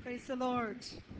Praise the Lord.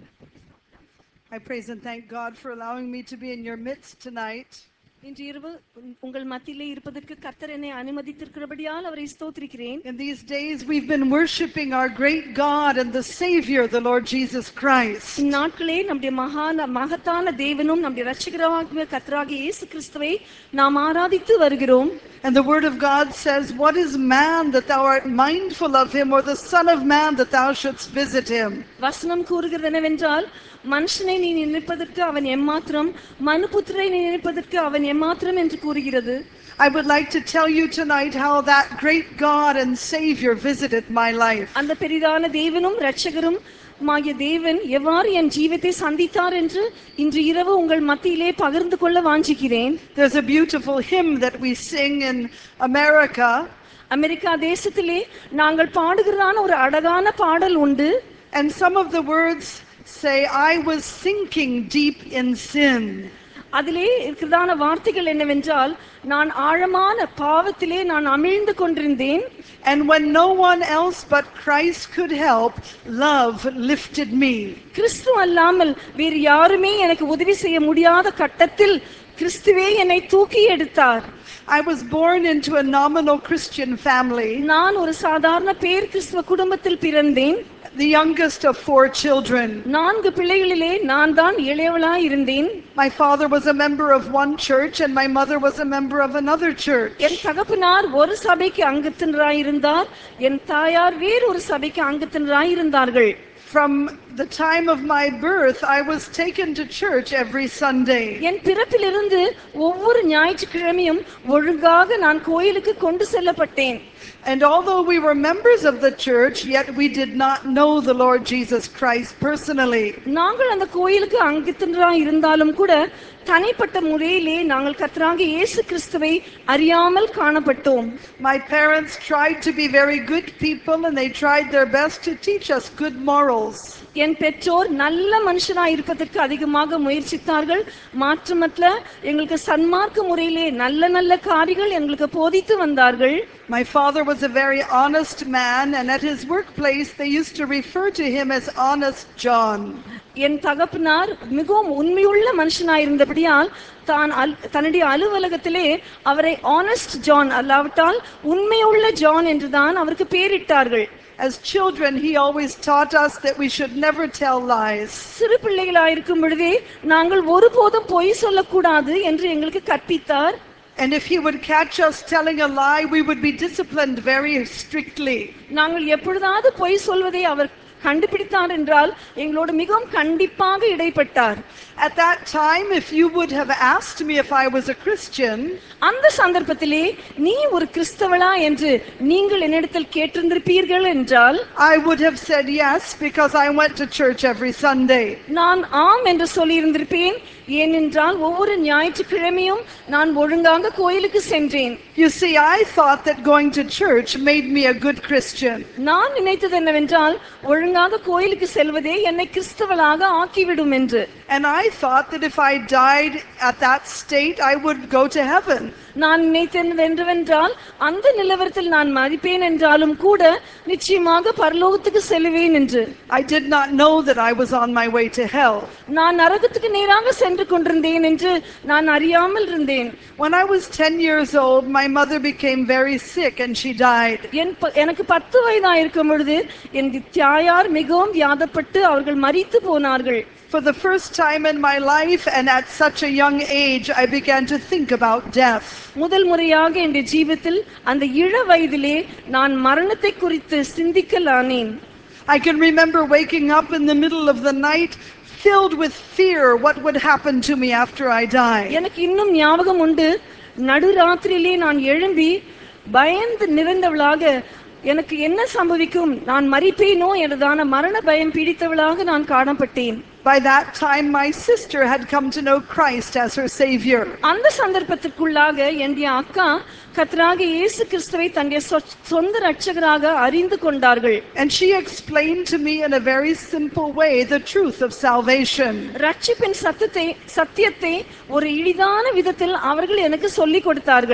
I praise and thank God for allowing me to be in your midst tonight. இன்று இரவு உங்- உங்கள் மத்தியிலே இருப்பதற்கு கர்த்தர் என்னை அனுமதித்திருக்கிறபடியால் அவரை ஸ்தோத்திரிக்கிறேன் In these days, we've been worshiping our great God and the Savior, the Lord Jesus Christ. இந்நாட்களே நம்முடைய மகான மகத்தான தேவனும் நம்முடைய ரட்சகராகிய கர்த்தராகிய இயேசு கிறிஸ்துவை நாம் ஆராதித்து வருகிறோம் And the Word of God says, What is man that thou art mindful of him, or the Son of man that thou shouldst visit him? வசனம் கூறுகிறது என்னவென்றால் மனுஷனை நீ நினைப்பதற்கு அவன் எம்மாத்திரம் மனுபுத்திரை நீ நினைப்பதற்கு அவன் எம்மாத்திரம் என்று கூறுகிறது I would like to tell you tonight how that great God and Savior visited my life. அந்த பெரிதான தேவனும் இரட்சகரும் மாகிய தேவன் எவ்வாறு என் ஜீவித்தை சந்தித்தார் என்று இன்று இரவு உங்கள் மத்தியிலே பகிர்ந்து கொள்ள வாஞ்சிக்கிறேன் There's a beautiful hymn that we sing in America. America தேசத்திலே நாங்கள் பாடுகிறதான ஒரு அழகான பாடல் உண்டு And some of the words say, I was sinking deep in sin. அதிலே இருக்கிறதான வார்த்தைகள் என்னவென்றால் நான் ஆழமான பாவத்திலே நான் அமிழ்ந்து கொண்டிருந்தேன் And when no one else but Christ could help, love lifted me. கிறிஸ்து அல்லாமல் வேறு யாருமே எனக்கு உதவி செய்ய முடியாத கட்டத்தில் கிறிஸ்துவே என்னை தூக்கி எடுத்தார் I was born into a nominal Christian family, நான் ஒரு சாதாரண பேர் கிறிஸ்துவ குடும்பத்தில் பிறந்தேன் the youngest of four children. நான்கு பிள்ளைகளிலே நான் தான் இளையவளாய் இருந்தேன் My father was a member of one church, and my mother was a member of another church. என் தகப்பனார் ஒரு சபைக்கு அங்கத்தினராய் இருந்தார் என் தாயார் வேறொரு சபைக்கு அங்கத்தினராய் இருந்தார்கள் From the time of my birth, I was taken to church every Sunday. என் பிறப்பிலிருந்து ஒவ்வொரு ஞாயிற்றுக்கிழமையும் ஒழுங்காக நான் கோயிலுக்கு கொண்டு செல்லப்பட்டேன் And although we were members of the church, yet we did not know the Lord Jesus Christ personally. நாங்கள் அந்த கோயிலுக்கு அங்கத்தினராய் இருந்தாலும் கூட தனிப்பட்ட முறையிலே நாங்கள் கர்த்தராகிய இயேசு கிறிஸ்துவை அறியாமல் காணப்பட்டோம் My parents tried to be very good people and they tried their best to teach us good morals. என் பெற்றோர் நல்ல மனுஷனாய் இருப்பதற்கு அதிகமாக முயற்சித்தார்கள் மாற்றமற்ற எங்களுக்கு சன்மார்க்க முறையிலே நல்ல நல்ல காரியங்கள் எங்களுக்கு போதித்து வந்தார்கள் My father was a very honest man, and at his workplace, they used to refer to him as Honest John. என் தகப்பனார் மிகவும் உண்மையுள்ள மனுஷனாய் இருந்தபடியால் தான் அல் தன்னுடைய அலுவலகத்திலே அவரை ஆனஸ்ட் ஜான் அல்லாவிட்டால் உண்மையுள்ள ஜான் என்றுதான் அவருக்கு பேரிட்டார்கள் As children, he always taught us that we should never tell lies. சிறு பிள்ளைகளாயிருக்கும் பொழுதே நாங்கள் ஒருபோதும் பொய் சொல்லக்கூடாது என்று எங்களுக்கு கற்பித்தார் And if he would catch us telling a lie, we would be disciplined very strictly. நாங்கள் எப்பொழுதாவது பொய் சொல்வதை அவர் கண்டுபிடித்தார் என்றால் எங்களோடு மிகவும் கண்டிப்பாக இடைப்பட்டார் At that time, if you would have asked me if I was a Christian, அந்த சந்தர்ப்பத்திலே நீ ஒரு கிறிஸ்தவளா என்று நீங்கள் என்னிடத்தில் கேட்டிருந்திருப்பீர்கள் என்றால் I would have said yes because I went to church every Sunday. நான் ஆம் என்று சொல்லியிருந்திருப்பேன் ஏனென்றால் ஒவ்வொரு ஞாயிற்றுக்கிழமையும் நான் ஒழுங்காக கோயிலுக்கு சென்றேன் You see, I thought that going to church made me a good Christian. நான் நினைத்தது என்னவென்றால் ஒழுங்காக கோயிலுக்கு செல்வதே என்னை கிறிஸ்தவளாக ஆக்கிவிடும் என்று And I thought that if I died at that state, I would go to heaven. நான் நினைத்தது என்னவென்றால் அந்த நிலவரத்தில் நான் மதிப்பேன் என்றாலும் கூட நிச்சயமாக பரலோகத்துக்கு செல்வேன் என்று I did not know that I was on my way to hell. நான் நரகத்துக்கு நேராக சென்று கொண்டிருந்தேன் என்று நான் அறியாமல் இருந்தேன் When I was 10 years old, my mother became very sick and she died. என் ப- எனக்கு பத்து வயதா இருக்கும் பொழுது என் தாயார் மிகவும் வியாதப்பட்டு அவர்கள் மரித்து போனார்கள் For the first time in my life and at such a young age, I began to think about death. முதல் முறையாக என் ஜீவிதத்தில் அந்த இள வயதிலே நான் மரணத்தை குறித்து சிந்திக்கலானேன் I can remember waking up in the middle of the night filled with fear what would happen to me after I die. எனக்கு இன்னும் ஞாபகம் உண்டு நடுராத்திரியிலே நான் எழும்பி பயந்து நிறைந்தவளாக எனக்கு என்ன சம்பவிக்கும் நான் மறிப்பேனோ எனதான மரண பயம் பிடித்தவளாக நான் காணப்பட்டேன் By that time, my sister had come to know Christ as her Savior. அந்த சந்தர்ப்பத்திற்குள்ளாக என்னுடைய அக்கா கர்த்தராக இயேசு கிறிஸ்துவை தன்னுடைய சொ- சொந்த ரட்சகராக அறிந்து கொண்டார்கள் And she explained to me in a very simple way the truth of salvation. ரட்சிப்பின் சத்தத்தை சத்தியத்தை ஒரு எளிதான விதத்தில் அவர்கள் எனக்கு சொல்லிக் கொடுத்தார்கள்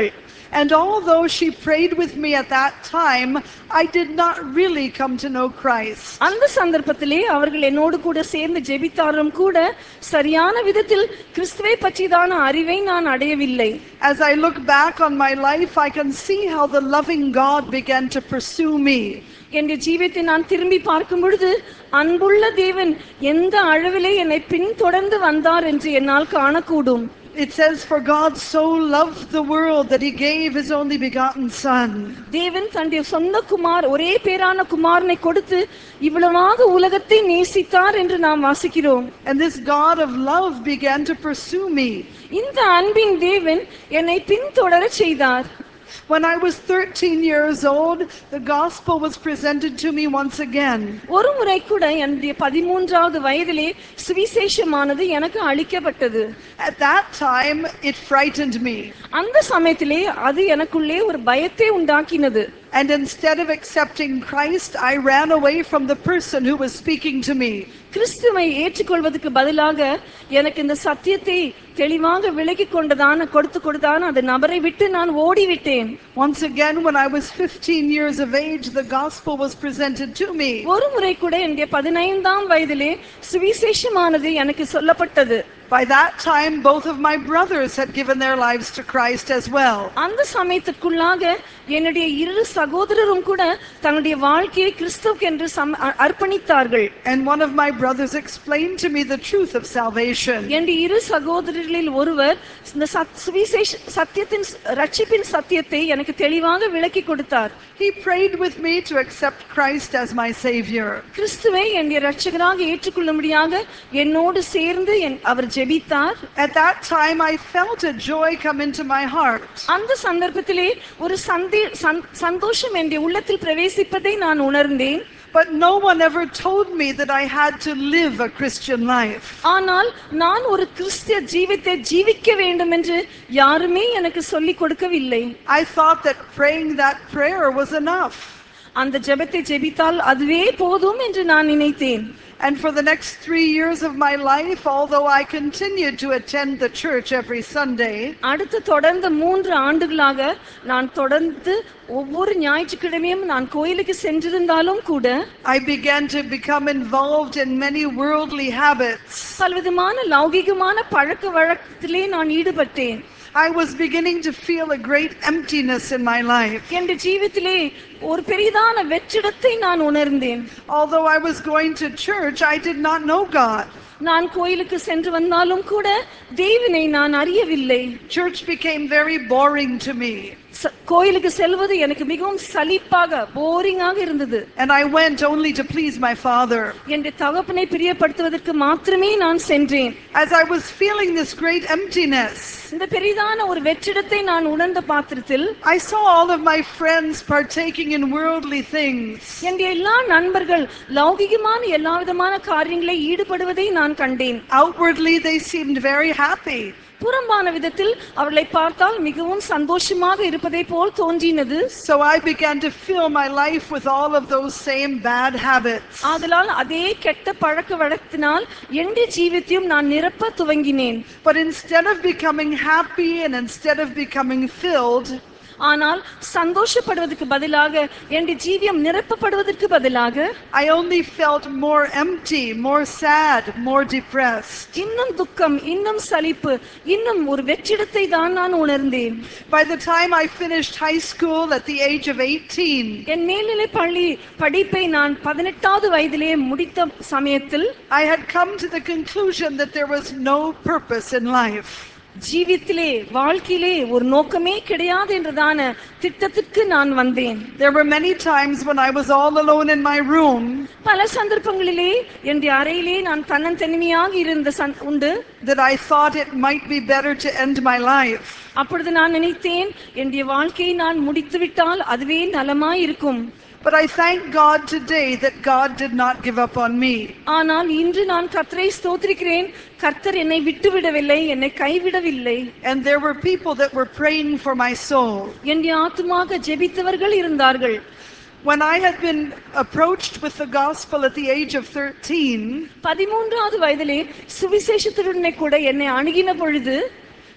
And although she prayed with me at that time, I did not really come to know Christ. அந்த சந்தர்ப்பத்திலே அவர்கள் என்னோடு கூட சேர்ந்து ஜெபித்தாலும் கூட சரியான விதத்தில் கிறிஸ்துவை பற்றியதான அறிவை நான் அடையவில்லை As I look back on my life, I can see how the loving God began to pursue me. என் ஜீவியத்தை நான் திரும்பி பார்க்கும் பொழுது அன்புள்ள தேவன் எந்த அளவிலே என்னை பின்தொடர்ந்து வந்தார் என்று என்னால் காணக்கூடும் It says, For God so loved the world that he gave his only begotten Son. தேவன் தன்னுடைய சொந்த குமார் ஒரே பேரான குமாரனை கொடுத்து இவ்வளவாக உலகத்தை நேசித்தார் என்று நாம் வாசிக்கிறோம் And this God of love began to pursue me. இந்த அன்பின் தேவன் என்னை பின்தொடர செய்தார் When I was 13 years old, the gospel was presented to me once again. ஒரு முறை கூட என்னுடைய பதிமூன்றாவது வயதிலே சுவிசேஷமானது எனக்கு அளிக்கப்பட்டது At that time, it frightened me. அந்த சமயத்திலே அது எனக்குள்ளே ஒரு பயத்தை உண்டாக்கினது And instead of accepting Christ, I ran away from the person who was speaking to me. கிறிஸ்துவை ஏற்றுக்கொள்வதற்கு பதிலாக எனக்கு இந்த சத்தியத்தை தெளிவாக விலகி கொண்டதான கொடுத்து கொடுத்தான அந்த நபரை விட்டு நான் ஓடிவிட்டேன் Once again, when I was 15 years of age, the gospel was presented to me. ஒரு முறை கூட என்னுடைய பதினைந்தாம் வயதிலே சுவிசேஷமானது எனக்கு சொல்லப்பட்டது By that time, both of my brothers had given their lives to Christ as well. அந்த சமயத்துக்குள்ளாக என்னுடைய இரு சகோதரரும் கூட தன்னுடைய வாழ்க்கையை கிறிஸ்துவுக்கு என்று சம அ- அர்ப்பணித்தார்கள் And one of my brothers explained to me the truth of salvation. என்னுடைய இரு சகோதரர்களில் ஒருவர் இந்த சத்- சுவிசேஷ சத்தியத்தின் ச- ரட்சிப்பின் சத்தியத்தை எனக்கு தெளிவாக விளக்கி கொடுத்தார் He prayed with me to accept Christ as my Savior. கிறிஸ்துவை என்னுடைய ரட்சகராக ஏற்றுக்கொள்ளும்படியாக என்னோடு சேர்ந்து என் அவர் ஜெபித்தார் At that time, I felt a joy come into my heart. அந்த சந்தர்ப்பத்திலே ஒரு சந்தே சந்- சந்தோஷம் என்னுடைய உள்ளத்தில் பிரவேசிப்பதை நான் உணர்ந்தேன் But no one ever told me that I had to live a Christian life. ஆனால் நான் ஒரு கிறிஸ்திய ஜீவித்தை ஜீவிக்க வேண்டும் என்று யாருமே எனக்கு சொல்லிக் கொடுக்கவில்லை I thought that praying that prayer was enough. அந்த ஜெபத்தை ஜெபித்தால் அதுவே போதும் என்று நான் நினைத்தேன் And for the next three years of my life, although I continued to attend the church every Sunday, அடுத்து தொடர்ந்த மூன்று ஆண்டுகளாக நான் தொடர்ந்து ஒவ்வொரு ஞாயிற்றுக்கிழமையும் நான் கோயிலுக்கு சென்றிருந்தாலும் கூட I began to become involved in many worldly habits. பலவிதமான லௌகிகமான பழக்க வழக்கத்திலே நான் ஈடுபட்டேன் I was beginning to feel a great emptiness in my life. என் ஜீவித்திலே ஒரு பெரிதான வெற்றிடத்தை நான் உணர்ந்தேன் Although I was going to church, I did not know God. நான் கோயிலுக்கு சென்று வந்தாலும் கூட தேவனை நான் அறியவில்லை Church became very boring to me. ச- கோயிலுக்கு செல்வது எனக்கு மிகவும் சலிப்பாக போரிங்காக இருந்தது And I went only to please my father. என் தகப்பனை பிரியப்படுத்துவதற்கு மாத்திரமே நான் சென்றேன் As I was feeling this great emptiness, இந்த பெரிதான ஒரு வெற்றிடத்தை நான் உணர்ந்த பாத்திரத்தில் I saw all of my friends partaking in worldly things. என் எல்லா நண்பர்கள் லௌகிகமான எல்லா விதமான காரியங்களை ஈடுபடுவதை நான் கண்டேன் Outwardly, they seemed very happy. புறம்பான விதத்தில் அவர்களை பார்த்தால் மிகவும் சந்தோஷமாக இருப்பதை போல் தோன்றினது So I began to fill my life with all of those same bad habits. ஆதலால் அதே கெட்ட பழக்க வழக்கத்தினால் என்னுடைய ஜீவித்தையும் நான் நிரப்ப துவங்கினேன் But instead of becoming happy and instead of becoming filled, ஆனால் சந்தோஷப்படுவதற்கு பதிலாக என்னுடைய ஜீவியம் நிரப்பப்படுவதற்கு பதிலாக I only felt more empty, more sad, more depressed. இன்னும் துக்கம் இன்னும் சலிப்பு இன்னும் ஒரு வெற்றிடத்தை தான் நான் உணர்ந்தேன் By the time I finished high school at the age of 18, என் மேல்நிலை பள்ளி படிப்பை நான் பதினெட்டாவது வயதிலே முடித்த சமயத்தில் I had come to the conclusion that there was no purpose in life. ஜீவியத்திலே வாழ்க்கையிலே ஒரு நோக்கமே கிடையாது என்றதான திட்டத்திற்கு நான் வந்தேன் There were many times when I was all alone in my room பல சந்தர்ப்பங்களிலே என்னுடைய அறையிலே நான் தன்னந்தனிமையாக இருந்த சந் உண்டு that I thought it might be better to end my life. அப்பொழுது நான் நினைத்தேன் என்னுடைய வாழ்க்கையை நான் முடித்துவிட்டால் அதுவே நலமாய் இருக்கும் But I thank God today that God did not give up on me. ஆனால் இன்று நான் கர்த்தரை ஸ்தோத்திரிக்கிறேன் கர்த்தர் என்னை விட்டுவிடவில்லை என்னை கைவிடவில்லை And there were people that were praying for my soul. என்னுடைய ஆத்துமாக ஜெபித்தவர்கள் இருந்தார்கள் When I had been approached with the gospel at the age of 13, பதிமூன்றாவது வயதிலே சுவிசேஷத்துடனே கூட என்னை அணுகின பொழுது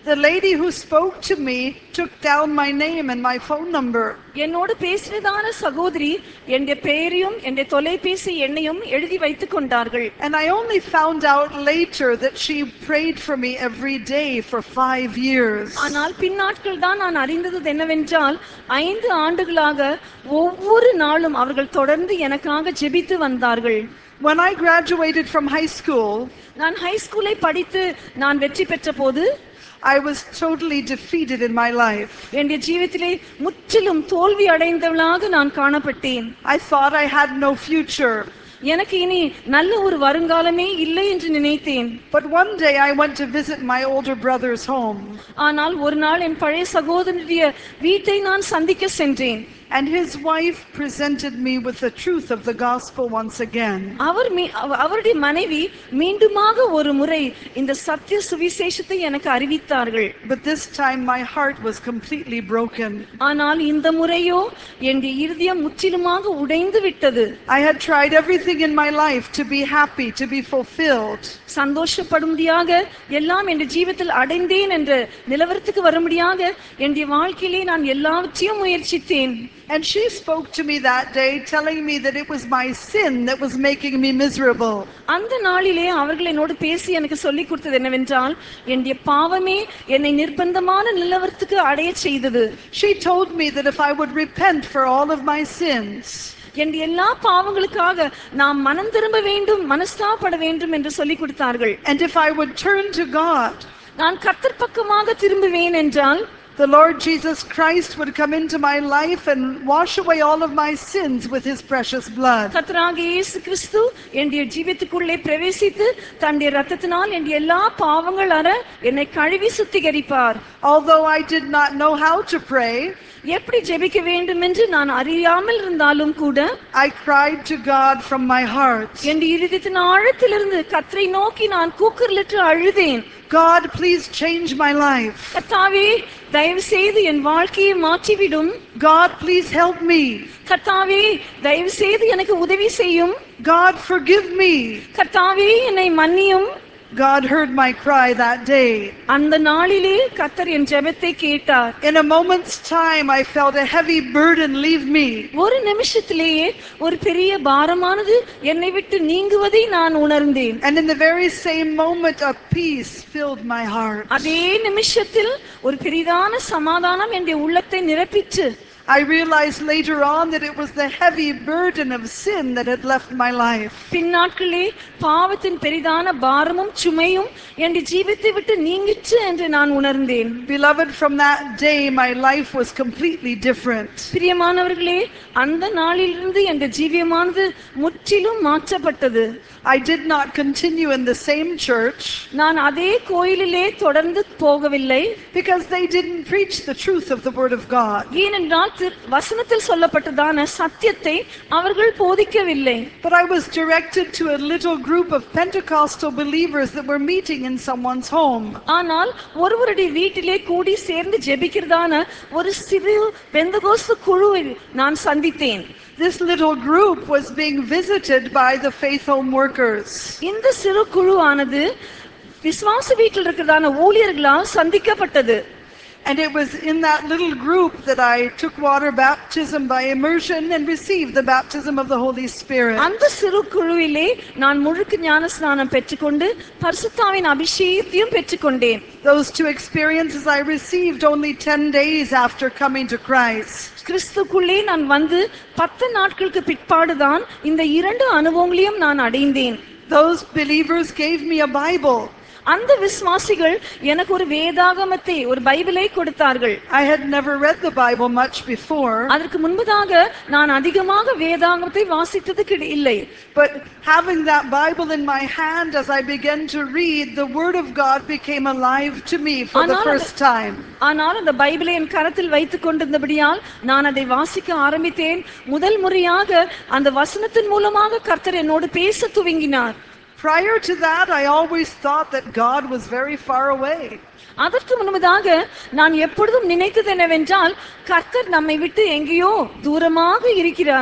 The lady who spoke to me took down my name and my phone number. என்னோடு பேசினதான சகோதரி என்னுடைய பெயரையும் என்னுடைய தொலைபேசி எண்ணையும் எழுதி வைத்துக் கொண்டார்கள் And I only found out later that she prayed for me every day for five years. ஆனால் பின்னாட்கள் தான் நான் அறிந்தது என்னவென்றால் ஐந்து ஆண்டுகளாக ஒவ்வொரு நாளும் அவர்கள் தொடர்ந்து எனக்காக ஜெபித்து வந்தார்கள் When I graduated from high school, நான் ஹை ஸ்கூலை படித்து நான் வெற்றி பெற்ற போது I was totally defeated in my life. என்னுடைய ஜீவித்திலே முற்றிலும் தோல்வி அடைந்தவளாக நான் காணப்பட்டேன் I thought I had no future. எனக்கு இனி நல்ல ஒரு வருங்காலமே இல்லை என்று நினைத்தேன் But one day I went to visit my older brother's home, ஆனால் ஒரு நாள் என் பழைய சகோதரனுடைய வீட்டை நான் சந்திக்க சென்றேன் and his wife presented me with the truth of the gospel once again. அவர் மீ- அவ- அவருடைய மனைவி மீண்டுமாக ஒரு முறை இந்த சத்திய சுவிசேஷத்தை எனக்கு அறிவித்தார்கள் But this time my heart was completely broken. ஆனால் இந்த முறையோ என்னுடைய இருதயம் முற்றிலுமாக உடைந்து விட்டது I had tried everything in my life to be happy, to be fulfilled. சந்தோஷப்படும்படியாக எல்லாம் என் ஜீவிதத்தில் அடைந்தேன் என்ற நிலவரத்துக்கு வரும்படியாக என்னுடைய வாழ்க்கையிலே நான் எல்லாவற்றையும் முயற்சித்தேன் And she spoke to me that day, telling me that it was my sin that was making me miserable. அந்த நாளிலே அவர்கள் என்னோடு பேசி எனக்கு சொல்லிக் கொடுத்தது என்னவென்றால் என்னுடைய பாவமே என்னை நிர்பந்தமான நிலவரத்துக்கு அடைய செய்தது She told me that if I would repent for all of my sins, என் எல்லா பாவங்களுக்காக நாம் மனம் திரும்ப வேண்டும் மனஸ்தாபப்பட வேண்டும் என்று சொல்லிக் கொடுத்தார்கள் and if I would turn to God, நான் கர்த்தர் பக்கமாக திரும்புவேன் என்றால் the Lord Jesus Christ would come into my life and wash away all of my sins with his precious blood. கர்த்தராகிய இயேசு கிறிஸ்து என்னுடைய ஜீவித்துக்குள்ளே பிரவேசித்து தன்னுடைய ரத்தத்தினால் என்னுடைய எல்லா பாவங்கள் அற என்னை கழுவி சுத்திகரிப்பார் Although I did not know how to pray, எப்படி ஜெபிக்க வேண்டும் என்று நான் அறியாமல் இருந்தாலும் கூட I cried to God from my heart. என் இருதயத்தின் ஆழத்திலிருந்து கத்தரை நோக்கி நான் கூக்குரலிட்டு அழுதேன் God, please change my life. கர்த்தாவே தயவு செய்து என் வாழ்க்கையை மாற்றிவிடும் God, please help me. கர்த்தாவே தயவு செய்து எனக்கு உதவி செய்யும் God, forgive me. கர்த்தாவே என்னை மன்னியும் God heard my cry that day. அந்த நாளிலே கர்த்தர் என் ஜெபத்தை கேட்டார் In a moment's time, I felt a heavy burden leave me. ஒரு நிமிஷத்திலேயே ஒரு பெரிய பாரமானது என்னை விட்டு நீங்குவதை நான் உணர்ந்தேன் And in the very same moment, a peace filled my heart. அதே நிமிஷத்தில் ஒரு பெரிதான சமாதானம் என்னுடைய உள்ளத்தை நிரப்பிச்சு I realized later on that it was the heavy burden of sin that had left my life. பின்னாட்களே பாவத்தின் பெரிதான பாரமும் சுமையும் என் ஜீவித்தை விட்டு நீங்கிற்று என்று நான் உணர்ந்தேன் Beloved, from that day, my life was completely different. பிரியமானவர்களே அந்த நாளிலிருந்து என் ஜீவியமானது முற்றிலும் மாற்றப்பட்டது I did not continue in the same church நான் அதே கோயிலிலே தொடர்ந்து போகவில்லை because they didn't preach the truth of the Word of God. ஏனென்றால் திரு- வசனத்தில் சொல்லப்பட்டதான சத்தியத்தை அவர்கள் போதிக்கவில்லை But I was directed to a little group of Pentecostal believers that were meeting in someone's home. ஆனால் ஒருவருடைய வீட்டிலே கூடி சேர்ந்து ஜெபிக்கிறதான ஒரு சிறு பெந்தகோஸ்து குழுவை நான் சந்தித்தேன் This little group was being visited by the faith home workers. இந்த சிறு குழு ஆனது விசுவாச வீட்டில் இருக்கிறதான ஊழியர்களால் சந்திக்கப்பட்டது And it was in that little group that I took water baptism by immersion and received the baptism of the Holy Spirit. அந்த சிறு குழுவிலே நான் முழுக்கு ஞான ஸ்நானம் பெற்றுக்கொண்டு பரிசுத்தாவின் அபிஷேகத்தையும் பெற்றுக்கொண்டேன் Those two experiences I received only 10 days after coming to Christ. கிறிஸ்துக்குள்ளே நான் வந்து பத்து நாட்களுக்கு பிற்பாடுதான் இந்த இரண்டு அனுபவங்களையும் நான் அடைந்தேன் Those believers gave me a Bible. அந்த விசுவாசிகள் எனக்கு ஒரு வேதாகமத்தை ஒரு பைபிளை கொடுத்தார்கள் I had never read the Bible much before, அதற்கு முன்பதாக நான் அதிகமாக வேதாகமத்தை வாசித்தது கிடை- இல்லை but having that Bible in my hand as I began to read, the Word of God became alive to me for the ஆனால் first time. ஆனால் அந்த பைபிளை என் கரத்தில் வைத்துக் கொண்டிருந்தபடியால் நான் அதை வாசிக்க ஆரம்பித்தேன் முதல் முறையாக அந்த வசனத்தின் மூலமாக கர்த்தர் என்னோடு பேச துவங்கினார் Prior to that, I always thought that God was very far away. அதற்கு முன்பதாக நான் எப்பொழுதும் நினைத்தது என்னவென்றால் கர்த்தர் நம்மை விட்டு எங்கேயோ தூரமாக இருக்கிறார்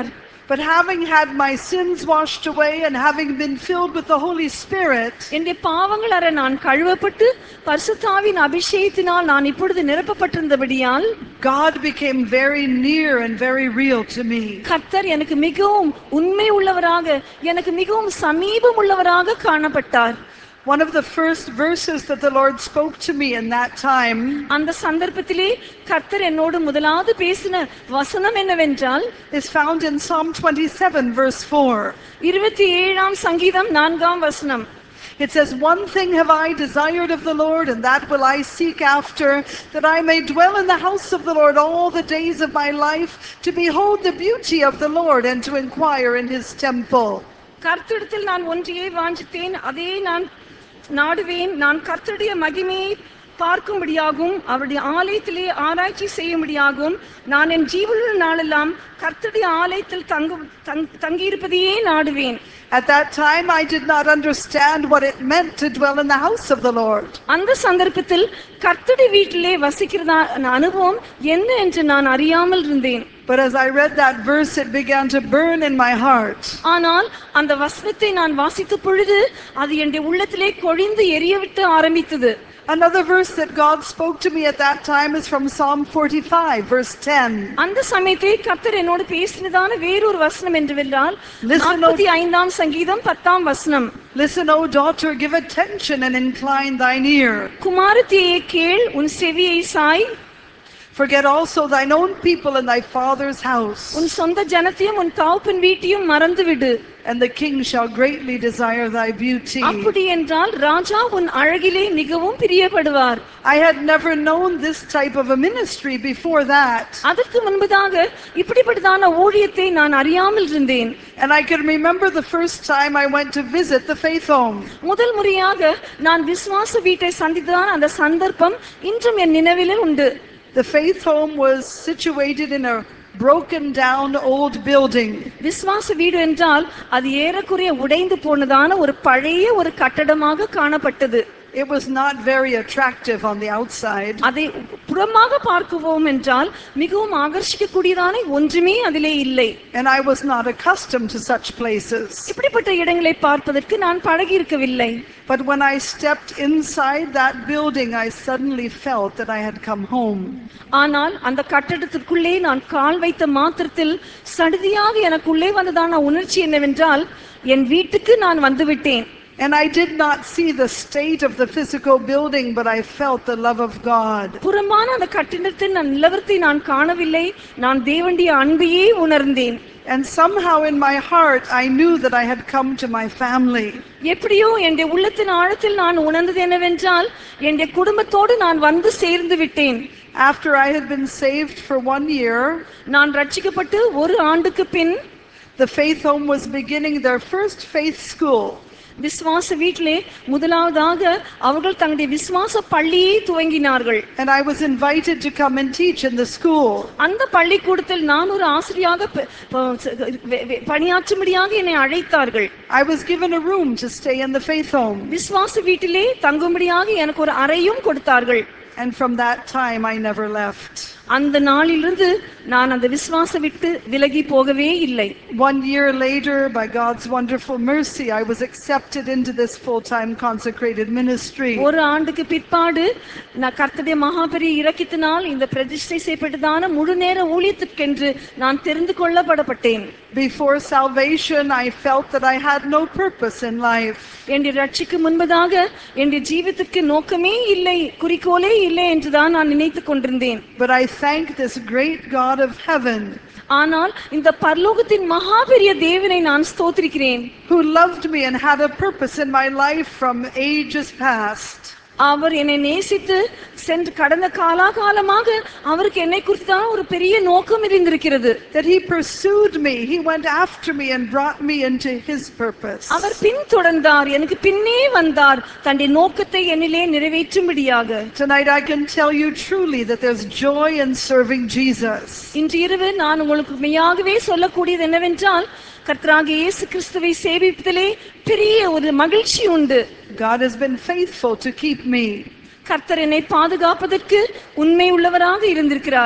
But having had my sins washed away and having been filled with the Holy Spirit, என்னுடைய பாவங்கள் அற நான் கழுவப்பட்டு பரிசுத்தாவின் அபிஷேகத்தினால் நான் இப்பொழுது நிரப்பப்பட்டிருந்தபடியால் God became very near and very real to me. கர்த்தர் எனக்கு மிகவும் உண்மை உள்ளவராக எனக்கு மிகவும் சமீபம் உள்ளவராக காணப்பட்டார் One of the first verses that the Lord spoke to me in that time அந்த சந்தர்ப்பத்திலே கர்த்தர் என்னோடு முதலாவது பேசின வசனம் என்னவென்றால் is found in Psalm 27, verse 4. இருபத்தி ஏழாம் சங்கீதம் நான்காம் வசனம் It says, One thing have I desired of the Lord, and that will I seek after, that I may dwell in the house of the Lord all the days of my life, to behold the beauty of the Lord and to inquire in his temple. கர்த்தரிடத்தில் நான் ஒன்றையே வாஞ்சித்தேன் அதே நான் நாடுவேன் நான் கர்த்தருடைய மகிமையை பார்க்கும்படியாகவும் அவருடைய ஆலயத்திலே ஆராய்ச்சி செய்யும்படியாகவும் நான் என் ஜீவனுள்ள நாளெல்லாம் கர்த்தருடைய ஆலயத்தில் தங்கு தங்- தங்கியிருப்பதையே நாடுவேன் At that time, I did not understand what it meant to dwell in the house of the Lord. அந்த சந்தர்ப்பத்தில் கர்த்தருடைய வீட்டிலே வசிக்கிறதா அனுபவம் என்ன என்று நான் அறியாமல் இருந்தேன் But as I read that verse, it began to burn in my heart. ஆனால் அந்த வசனத்தை நான் வாசித்த பொழுது அது என்னுடைய உள்ளத்திலே கொழிந்து எரியவிட்டு ஆரம்பித்தது Another verse that God spoke to me at that time is from Psalm 45, verse 10. அந்த சமயத்தை கர்த்தர் என்னோடு பேசினதான வேறொரு வசனம் என்றுவென்றால் Listen, O- நாற்பத்தி ஐந்தாம் சங்கீதம் பத்தாம் வசனம் Listen, O daughter, give attention and incline thine ear. குமாரத்தியே கேள் உன் செவியை Sai Forget also thine own people and thy father's house, உன் சொந்த ஜனத்தையும் உன் தகப்பன் வீட்டையும் மறந்துவிடு and the king shall greatly desire thy beauty. அப்படி என்றால் ராஜா உன் அழகிலே மிகவும் பிரியப்படுவார் I had never known this type of a ministry before that. அதற்கு முன்பதாக இப்படிப்பட்டதான ஊழியத்தை நான் அறியாமல் இருந்தேன் And I can remember the first time I went to visit the faith home. முதல் முறையாக நான் விசுவாச வீட்டை சந்தித்ததான அந்த சந்தர்ப்பம் இன்றும் என் நினைவிலே உண்டு The faith home was situated in a broken down old building. விசுவாச வீடு என்றால் அது ஏறக்குறைய உடைந்து போனதான ஒரு பழைய ஒரு கட்டடமாக காணப்பட்டது It was not very attractive on the outside. அதை புறமாக பார்க்குவோம் என்றால் மிகவும் ஆகர்ஷிக்கக்கூடியதான ஒன்றுமே அதிலே இல்லை And I was not accustomed to such places. இப்படிப்பட்ட இடங்களை பார்ப்பதற்கு நான் பழகி இருக்கவில்லை But when I stepped inside that building, I suddenly felt that I had come home. ஆனால் அந்த கட்டடத்திற்குள்ளே நான் கால் வைத்த மாத்திரத்தில் சடுதியாக எனக்குள்ளே வந்ததான உணர்ச்சி என்னவென்றால் என் வீட்டுக்கு நான் வந்துவிட்டேன் And I did not see the state of the physical building, but I felt the love of God. புறமான அந்த கட்டிடத்தின் நான் நிலவரத்தை நான் காணவில்லை நான் தேவனுடைய அன்பையே உணர்ந்தேன் And somehow in my heart, I knew that I had come to my family. எப்படியோ என்னுடைய உள்ளத்தின் ஆழத்தில் நான் உணர்ந்தது என்னவென்றால் என்னுடைய குடும்பத்தோடு நான் வந்து சேர்ந்து விட்டேன் After I had been saved for one year, நான் ரட்சிக்கப்பட்டு ஒரு ஆண்டுக்கு பின் the faith home was beginning their first faith school. விசுவாச வீட்டிலே முதலாவதாக அவர்கள் தங்களுடைய விசுவாச பள்ளியை துவங்கினார்கள் And I was invited to come and teach in the school. அந்த பள்ளிக்கூடத்தில் நான் ஒரு ஆசிரியாக ப- ப- வெ- வெ- பணியாற்றும்படியாக என்னை அழைத்தார்கள் I was given a room to stay in the faith home. விசுவாச வீட்டிலே தங்கும்படியாக எனக்கு ஒரு அறையும் கொடுத்தார்கள் And from that time, I never left. அந்த நாளிலிருந்து நான் அந்த விசுவாச விட்டு விலகி போகவே இல்லை One year later, by God's wonderful mercy, I was accepted into this full time consecrated ministry. ஒரு ஆண்டுக்கு பிற்பாடு நான் கர்த்தருடைய மகாபெரிய இரக்கத்தினால் இந்த பிரதிஷ்டை செய்யப்பட்டதான முழு நேர ஊழியத்திற்கென்று நான் தெரிந்து கொள்ளப்படப்பட்டேன் Before salvation, I felt that I had no purpose in life. என்னுடைய ரட்சிக்கு முன்பதாக என்னுடைய ஜீவிதத்துக்கு நோக்கமே இல்லை குறிக்கோளே இல்லை என்றுதான் நான் நினைத்துக் கொண்டிருந்தேன் But I thank this great God of heaven ஆனால் இந்த பரலோகத்தின் மகாபெரிய தேவனை நான் ஸ்தோத்திரிக்கிறேன் who loved me and had a purpose in my life from ages past. அவர் என்னை நேசித்து சென்று கடந்த காலாகாலமாக அவருக்கு என்னை குறித்துதான் ஒரு பெரிய நோக்கம் இருந்திருக்கிறது That He pursued me, He went after me and brought me into His purpose. அவர் பின்தொடர்ந்தார் எனக்கு பின்னே வந்தார் தன்னுடைய நோக்கத்தை என்னிலே நிறைவேற்றும்படியாக Tonight, I can tell you truly that there's joy in serving Jesus. இன்று இரவு நான் உங்களுக்கு மெய்யாகவே சொல்லக்கூடியது என்னவென்றால் கர்த்தராகிய இயேசு கிறிஸ்துவை சேவிப்பதிலே பெரிய ஒரு மகிழ்ச்சி உண்டு God has been faithful to keep me. கர்த்தர் என்னை பாதுகாப்பதற்கு உண்மை உள்ளவராக இருந்திருக்கிறார்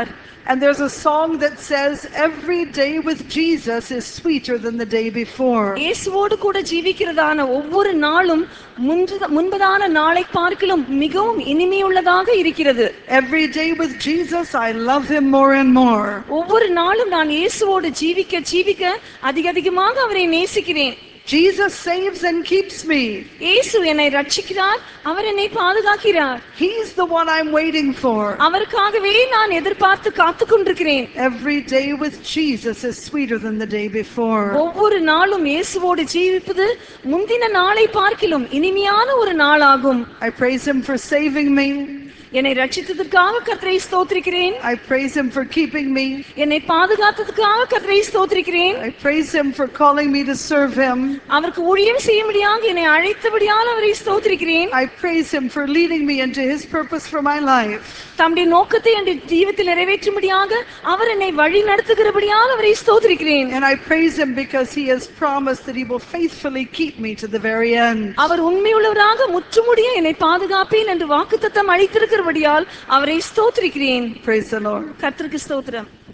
And there's a song that says, Every day with Jesus is sweeter than the day before. இயேசுவோடு கூட ஜீவிக்கிறதான ஒவ்வொரு நாளும் முன்பு- முன்பதான நாளை பார்க்கிலும் மிகவும் இனிமையுள்ளதாக இருக்கிறது Every day with Jesus, I love him more and more. ஒவ்வொரு நாளும் நான் இயேசுவோடு ஜீவிக்க ஜீவிக்க அதிக அதிகமாக அவரை நேசிக்கிறேன் Jesus saves and keeps me. இயேசு என்னை ரட்சிக்கிறார் அவர் என்னை பாதுகாக்கிறார் He's the one I'm waiting for. அவருக்காகவே நான் எதிர்பார்த்து காத்து கொண்டிருக்கிறேன் Every day with Jesus is sweeter than the day before. ஒவ்வொரு நாளும் இயேசுவோடு ஜீவிப்பது முந்தின நாளை பார்க்கிலும் இனிமையான ஒரு நாளாகும் I praise him for saving me. என்னை ரட்சித்ததற்காக கர்த்தரை ஸ்தோத்திரிக்கிறேன் I praise him for keeping me. என்னை பாதுகாத்ததுக்காக கர்த்தரை ஸ்தோத்திரிக்கிறேன் I praise him for calling me to serve him. அவருக்கு ஊழியம் செய்யும்படியாக என்னை அழைத்தபடியால் அவரை ஸ்தோத்திரிக்கிறேன் I praise him for leading me into his purpose for my life. தம்முடைய நோக்கத்தை என் ஜீவத்தில் நிறைவேற்றும்படியாக அவர் என்னை வழி நடத்துகிறபடியால் அவரை ஸ்தோத்திரிக்கிறேன் And I praise him because he has promised that he will faithfully keep me to the very end. அவர் உண்மையுள்ளவராக முற்றுமுடிய என்னை பாதுகாப்பேன் என்று வாக்குத்தத்தம் அளித்திருக்கிறபடியால் அவரை ஸ்தோத்திரிக்கிறேன் Praise the Lord. கர்த்தருக்கு ஸ்தோத்திரம்